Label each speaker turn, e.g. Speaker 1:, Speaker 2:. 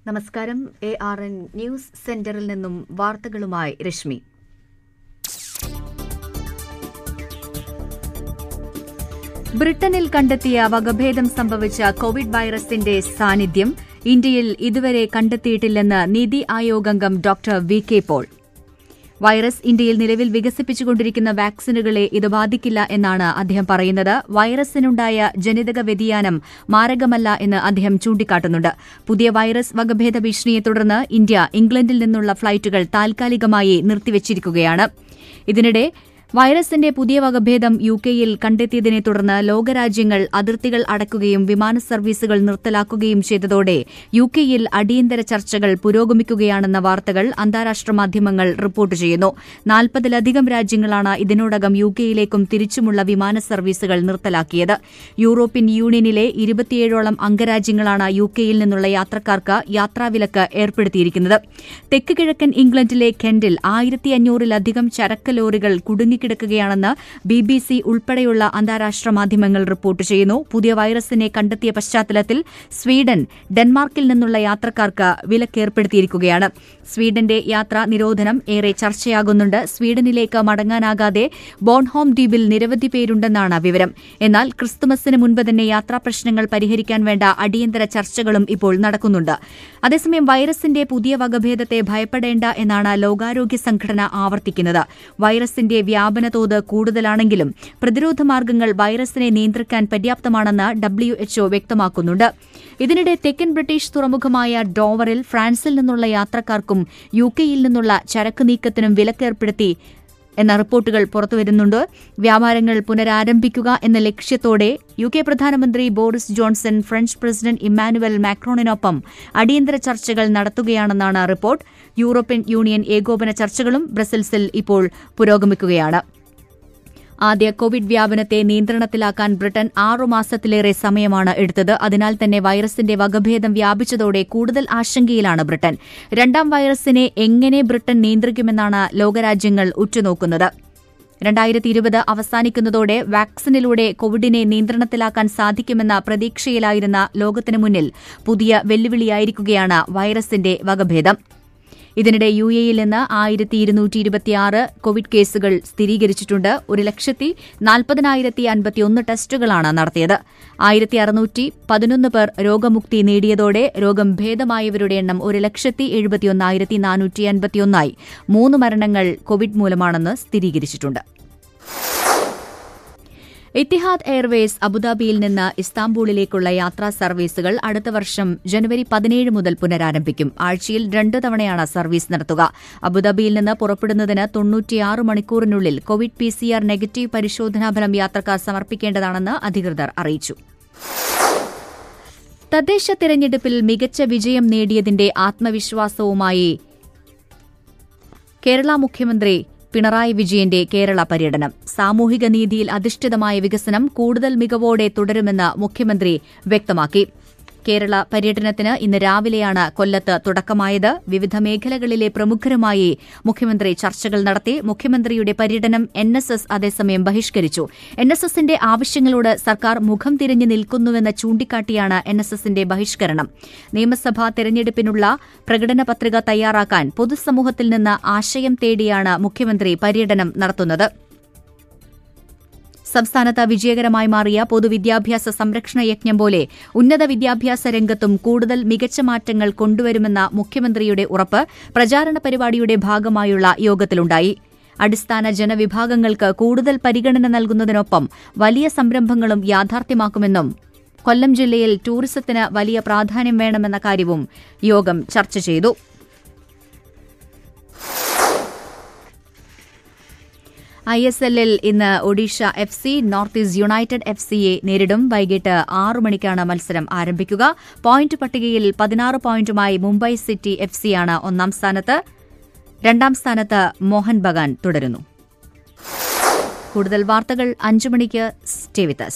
Speaker 1: നമസ്കാരം A R N news സെന്ററിൽ നിന്നും വാർത്തകളുമായി രശ്മി ബ്രിട്ടനിൽ കണ്ടെത്തിയ വകഭേദം സംഭവിച്ച കോവിഡ് വൈറസിന്റെ സാന്നിധ്യം ഇന്ത്യയിൽ ഇതുവരെ കണ്ടെത്തിയിട്ടില്ലെന്ന് നീതി ആയോഗ് അംഗം doctor V K Paul virus ഇന്ത്യയിൽ നിലവിൽ വികസിപ്പിച്ചുകൊണ്ടിരിക്കുന്ന വാക്സിനുകളെ ഇത് ബാധിക്കില്ല എന്നാണ് അദ്ദേഹം പറയുന്നത് വൈറസിനുണ്ടായ ജനിതക വ്യതിയാനം മാരകമല്ല എന്ന് അദ്ദേഹം ചൂണ്ടിക്കാട്ടുന്നുണ്ട് പുതിയ വൈറസ് വകഭേദ ഭീഷണിയെ തുടർന്ന് ഇന്ത്യ ഇംഗ്ലണ്ടിൽ നിന്നുള്ള ഫ്ളൈറ്റുകൾ താൽക്കാലികമായി നിർത്തിവച്ചിരിക്കുകയാണ് ഇതിനിടെ വൈറസിന്റെ പുതിയ വകഭേദം യു കെയിൽ കണ്ടെത്തിയതിനെ തുടർന്ന് ലോകരാജ്യങ്ങൾ അതിർത്തികൾ അടയ്ക്കുകയും വിമാന സർവീസുകൾ നിർത്തലാക്കുകയും ചെയ്തതോടെ യു കെയിൽ അടിയന്തര ചർച്ചകൾ പുരോഗമിക്കുകയാണെന്ന വാർത്തകൾ അന്താരാഷ്ട്ര മാധ്യമങ്ങൾ റിപ്പോർട്ട് ചെയ്യുന്നു നാൽപ്പതിലധികം രാജ്യങ്ങളാണ് ഇതിനോടകം യു കെയിലേക്കും തിരിച്ചുമുള്ള വിമാന സർവീസുകൾ നിർത്തലാക്കിയത് യൂറോപ്യൻ യൂണിയനിലെ ഇരുപത്തിയേഴോളം അംഗരാജ്യങ്ങളാണ് യു കെയിൽ നിന്നുള്ള യാത്രക്കാർക്ക് യാത്രാവിലക്ക് ഏർപ്പെടുത്തിയിരിക്കുന്നത് തെക്ക് കിഴക്കൻ ഇംഗ്ലണ്ടിലെ കെന്റിൽ ആയിരത്തി അഞ്ഞൂറിലധികം ചരക്ക് ലോറികൾ കുടുങ്ങിക്കിടക്കുകയാണെന്ന് ബി ബി സി ഉൾപ്പെടെയുള്ള അന്താരാഷ്ട്ര മാധ്യമങ്ങൾ റിപ്പോർട്ട് ചെയ്യുന്നു പുതിയ വൈറസിനെ കണ്ടെത്തിയ പശ്ചാത്തലത്തിൽ സ്വീഡൻ ഡെൻമാർക്കിൽ നിന്നുള്ള യാത്രക്കാർക്ക് വിലക്കേർപ്പെടുത്തിയിരിക്കുകയാണ് സ്വീഡന്റെ യാത്രാ നിരോധനം ഏറെ ചർച്ചയാകുന്നുണ്ട് സ്വീഡനിലേക്ക് മടങ്ങാനാകാതെ ബോൺഹോം ദ്വീപിൽ നിരവധി പേരുണ്ടെന്നാണ് വിവരം എന്നാൽ ക്രിസ്തുമസിന് മുൻപ് തന്നെ യാത്രാ പ്രശ്നങ്ങൾ പരിഹരിക്കാൻ വേണ്ട അടിയന്തര ചർച്ചകളും ഇപ്പോൾ നടക്കുന്നുണ്ട് അതേസമയം വൈറസിന്റെ പുതിയ വകഭേദത്തെ ഭയപ്പെടേണ്ട എന്നാണ് ലോകാരോഗ്യ സംഘടന ആവർത്തിക്കുന്നത് വൈറസിന്റെ വ്യാപന തോത് കൂടുതലാണെങ്കിലും പ്രതിരോധ മാർഗ്ഗങ്ങൾ വൈറസിനെ നിയന്ത്രിക്കാൻ പര്യാപ്തമാണെന്ന് ഡബ്ല്യുഎച്ച്ഒ വ്യക്തമാക്കുന്നുണ്ട് ഇതിനിടെ തെക്കൻ ബ്രിട്ടീഷ് തുറമുഖമായ ഡോവറിൽ ഫ്രാൻസിൽ നിന്നുള്ള യാത്രക്കാർക്കും യു കെയിൽ നിന്നുള്ള ചരക്ക് നീക്കത്തിനും വിലക്കേർപ്പെടുത്തി എന്ന റിപ്പോർട്ടുകൾ പുറത്തുവരുന്നുണ്ട് വ്യാപാരങ്ങൾ പുനരാരംഭിക്കുക എന്ന ലക്ഷ്യത്തോടെ യു കെ പ്രധാനമന്ത്രി Boris Johnson French president Emmanuel മാക്രോണിനൊപ്പം അടിയന്തര ചർച്ചകൾ നടത്തുകയാണെന്നാണ് റിപ്പോർട്ട് യൂറോപ്യൻ യൂണിയൻ ഏകോപന ചർച്ചകളും ബ്രസൽസിൽ ഇപ്പോൾ പുരോഗമിക്കുകയാണ് ആദ്യ കോവിഡ് വ്യാപനത്തെ നിയന്ത്രണത്തിലാക്കാൻ ബ്രിട്ടൻ ആറുമാസത്തിലേറെ സമയമാണ് എടുത്തത് അതിനാൽ തന്നെ വൈറസിന്റെ വകഭേദം വ്യാപിച്ചതോടെ കൂടുതൽ ആശങ്കയിലാണ് ബ്രിട്ടൻ രണ്ടാം വൈറസിനെ എങ്ങനെ ബ്രിട്ടൻ നിയന്ത്രിക്കുമെന്നാണ് ലോകരാജ്യങ്ങൾ ഉറ്റുനോക്കുന്നത് രണ്ടായിരത്തി ഇരുപത് അവസാനിക്കുന്നതോടെ വാക്സിനിലൂടെ കോവിഡിനെ നിയന്ത്രണത്തിലാക്കാൻ സാധിക്കുമെന്ന പ്രതീക്ഷയിലായിരുന്ന ലോകത്തിനു മുന്നിൽ പുതിയ വെല്ലുവിളിയായിരിക്കുകയാണ് വൈറസിന്റെ വകഭേദം ഇതിനിടെ യു എയിൽ നിന്ന് ആയിരത്തി ഇരുന്നൂറ്റി ഇരുപത്തിയാറ് കോവിഡ് കേസുകൾ സ്ഥിരീകരിച്ചിട്ടുണ്ട് ഒരു ലക്ഷത്തി നാൽപ്പതിനായിരത്തി അൻപത്തിയൊന്ന് ടെസ്റ്റുകളാണ് നടത്തിയത് ആയിരത്തി അറുന്നൂറ്റി പതിനൊന്ന് പേർ രോഗമുക്തി നേടിയതോടെ രോഗം ഭേദമായവരുടെ എണ്ണം ഒരു ലക്ഷത്തി എഴുപത്തിയൊന്നായിരത്തി നാനൂറ്റി അൻപത്തിയൊന്നായി മൂന്ന് മരണങ്ങൾ കോവിഡ് മൂലമാണെന്ന് സ്ഥിരീകരിച്ചിട്ടുണ്ട് എത്തിഹാദ് എയർവേസ് അബുദാബിയിൽ നിന്ന് ഇസ്താംബൂളിലേക്കുള്ള യാത്രാ സർവീസുകൾ അടുത്ത വർഷം ജനുവരി പതിനേഴ് മുതൽ പുനരാരംഭിക്കും ആഴ്ചയിൽ രണ്ട് തവണയാണ് സർവീസ് നടത്തുക അബുദാബിയിൽ നിന്ന് പുറപ്പെടുന്നതിന് തൊണ്ണൂറ്റിയാറ് മണിക്കൂറിനുള്ളിൽ കോവിഡ് പിസിആർ നെഗറ്റീവ് പരിശോധനാഫലം യാത്രക്കാർ സമർപ്പിക്കേണ്ടതാണെന്ന് അധികൃതർ അറിയിച്ചു തദ്ദേശ തെരഞ്ഞെടുപ്പിൽ മികച്ച വിജയം നേടിയതിന്റെ ആത്മവിശ്വാസവുമായി കേരള മുഖ്യമന്ത്രി പിണറായി വിജയന്റെ കേരള പര്യടനം സാമൂഹിക നീതിയിൽ അധിഷ്ഠിതമായ വികസനം കൂടുതൽ മികവോടെ തുടരുമെന്ന് മുഖ്യമന്ത്രി വ്യക്തമാക്കി കേരള പര്യടനത്തിന് ഇന്ന് രാവിലെയാണ് കൊല്ലത്ത് തുടക്കമായത് വിവിധ മേഖലകളിലെ പ്രമുഖരുമായി മുഖ്യമന്ത്രി ചർച്ചകൾ നടത്തി മുഖ്യമന്ത്രിയുടെ പര്യടനം എൻ എസ് എസ് അതേസമയം ബഹിഷ്കരിച്ചു എൻ എസ് എസിന്റെ ആവശ്യങ്ങളോട് സർക്കാർ മുഖം തിരിഞ്ഞു നിൽക്കുന്നുവെന്ന് ചൂണ്ടിക്കാട്ടിയാണ് എൻ എസ് എസിന്റെ ബഹിഷ്കരണം നിയമസഭാ തെരഞ്ഞെടുപ്പിനുള്ള പ്രകടന പത്രിക തയ്യാറാക്കാൻ പൊതുസമൂഹത്തിൽ നിന്ന് ആശയം തേടിയാണ് മുഖ്യമന്ത്രി പര്യടനം നടത്തുന്നത് സംസ്ഥാനത്ത് വിജയകരമായി മാറിയ പൊതുവിദ്യാഭ്യാസ സംരക്ഷണ യജ്ഞം പോലെ ഉന്നത വിദ്യാഭ്യാസ രംഗത്തും കൂടുതൽ മികച്ച മാറ്റങ്ങൾ കൊണ്ടുവരുമെന്ന മുഖ്യമന്ത്രിയുടെ ഉറപ്പ് പ്രചാരണ പരിപാടിയുടെ ഭാഗമായുള്ള യോഗത്തിലുണ്ടായി അടിസ്ഥാന ജനവിഭാഗങ്ങൾക്ക് കൂടുതൽ പരിഗണന നൽകുന്നതിനൊപ്പം വലിയ സംരംഭങ്ങളും യാഥാർത്ഥ്യമാക്കുമെന്നും കൊല്ലം ജില്ലയിൽ ടൂറിസത്തിന് വലിയ പ്രാധാന്യം വേണമെന്ന കാര്യവും യോഗം ചർച്ച ചെയ്തു ഐ എസ് എല്ലിൽ ഇന്ന് Odisha F C North East United F സിയെ നേരിടും വൈകിട്ട് ആറു മണിക്കാണ് മത്സരം ആരംഭിക്കുക പോയിന്റ് പട്ടികയിൽ പതിനാറ് പോയിന്റുമായി മുംബൈ സിറ്റി എഫ് സിയാണ് ഒന്നാം സ്ഥാനത്ത് രണ്ടാം സ്ഥാനത്ത് മോഹൻ ബഗാൻ തുടരുന്നു കൂടുതൽ വാർത്തകൾ അഞ്ചു മണിക്ക് സ്റ്റേ വിത്ത്